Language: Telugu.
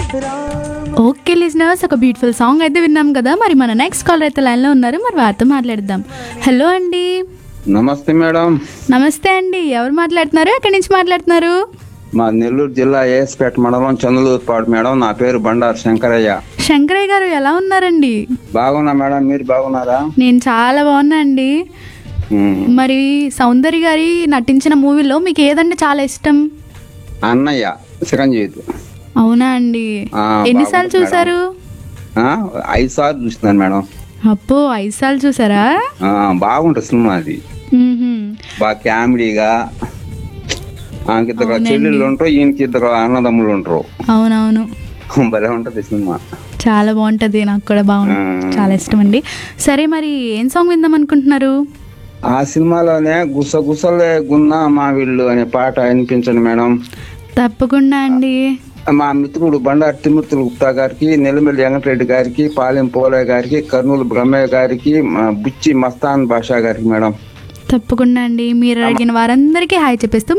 ఓకే లిజనర్స్ ఒక బ్యూటిఫుల్ సాంగ్ అయితే విన్నాం కదా మరి మన నెక్స్ట్ కాలర్ అయితే లైన్లో ఉన్నారు మరి వారితో మాట్లాడదాం హలో అండి నమస్తే మేడం నమస్తే అండి ఎవరు మాట్లాడుతున్నారు ఎక్కడి నుంచి మాట్లాడుతున్నారు మా నెల్లూరు జిల్లా ఏఎస్పేట మండలం చంద్రలూరుపాడు మేడం నా పేరు బండారు శంకరయ్య శంకరయ్య గారు ఎలా ఉన్నారండి బాగున్నా మేడం మీరు బాగున్నారా నేను చాలా బాగున్నా అండి ఉమ్. మరి సౌందర్య గారి నటించిన మూవీలో మీకు ఏదంటే చాలా ఇష్టం అన్నయ్య చిరంజీవి అవునా అండి ఆ, ఎన్నిసార్లు బాగుంది చూసారు ఆ, ఐదు సార్లు చూస్తున్నాను మేడం అప్పో ఐదు సార్లు చూసారా ఆ, బాగుంటుంది సినిమా అది మ్మ్హ్మ్. బాగా కామెడీగా ఆమెకి ఇద్దరు అవునండి. చెల్లెళ్ళు ఉంటారు ఈయనకి ఇద్దరు అన్నదమ్ములు ఉంటారు అవునవును భలే ఉంటది సినిమా చాలా బాగుంటది నాకు కూడా బాగుంది మ్మ్. చాలా ఇష్టం అండి సరే మరి ఏం సాంగ్ విందాం అనుకుంటున్నారు ఆ సినిమాలోనే గుస గుసలే గున్న మా వీళ్ళు అనే పాట వినిపించండి మేడం తప్పకుండా అండి మా మిత్రుడు బండారు తిమ్మతులు గుప్తా గారికి నెల్లిమల్లి వెంకటరెడ్డి గారికి పాలెం పోలే గారికి కర్నూలు బ్రహ్మయ్య గారికి మా బుచ్చి మస్తాన్ బాషా గారికి మేడం తప్పకుండా అండి మీరు అడిగిన వారందరికీ హాయ్ చెప్పేస్తూ